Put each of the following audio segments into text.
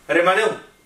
అరే మధు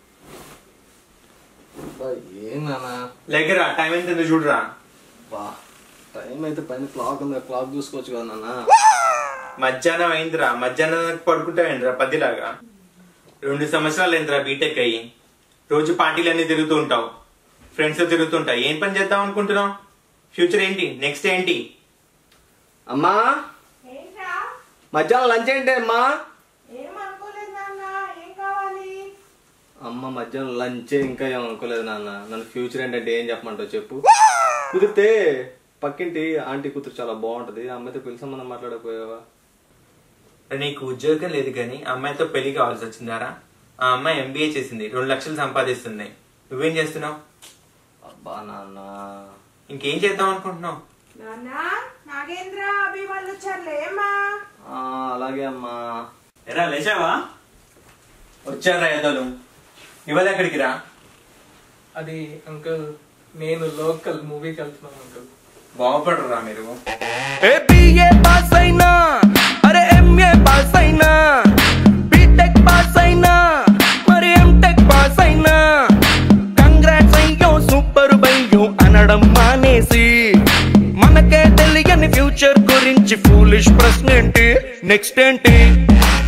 అబ్బా, ఏం నానా లేకరా టైం ఎంత ఉందో చూడరా బా టైం అయితే పైన క్లాక్ ఉంది క్లాక్ చూసుకోవచ్చు కదా నాన్న మధ్యాహ్నం అయిందిరా మధ్యాహ్నం పడుకుంటావేంద్రా పదిలాగా రెండు సంవత్సరాలు అయిందిరా బీటెక్ అయ్యి రోజు పార్టీలన్నీ తిరుగుతూ ఉంటావు ఫ్రెండ్స్ తిరుగుతుంటావు ఏం పని చేద్దాం అనుకుంటున్నావు ఫ్యూచర్ ఏంటి నెక్స్ట్ ఏంటి అమ్మా ఏంట్రా మధ్యాహ్నం లంచ్ ఏంటి అమ్మా ఏం అనుకోలేదు నాన్న ఏం కావాలి అమ్మ మధ్యాహ్నం లంచ్ ఇంకా ఏం అనుకోలేదు నాన్న నన్ను ఫ్యూచర్ ఏంటంటే ఏం చెప్పమంటావు చెప్పు కుదిరితే పక్కింటి ఆంటీ కూతురు చాలా బాగుంటది ఆ అమ్మాయితో పిలిచమని మాట్లాడకపోయావా నీకు ఉద్యోగం లేదు కానీ అమ్మాయితో పెళ్లి కావాల్సి వచ్చిందారా ఆ అమ్మాయి ఎంబీఏ చేసింది రెండు లక్షలు సంపాదిస్తుంది నువ్వేం చేస్తున్నావు అబ్బా నాన్న ఇంకేం చేద్దాం అనుకుంటున్నావు నాన్న నాగేంద్ర అభి వాళ్ళు వచ్చారులే ఏమ్మా ఆ, అలాగే అమ్మా ఎరా లేచావా వచ్చారా ఎదలు ఇవాళ ఎక్కడికి రా అది అంకుల్ నేను లోకల్ మూవీకి వెళ్తున్నాను అంకుల్ బాగుపడరా మీరు ఏ బిఏ పాస్ అయినా అరే ఎంఏ పాస్ అయినా బీటెక్ పాస్ అయినా మరి ఎంటెక్ పాస్ అయినా కంగ్రాట్స్ అయ్యో సూపర్ బయ్యో అనడం మానేసి మనకే తెలియని ఫ్యూచర్ గురించి ఫూలిష్ ప్రశ్న ఏంటి నెక్స్ట్ ఏంటి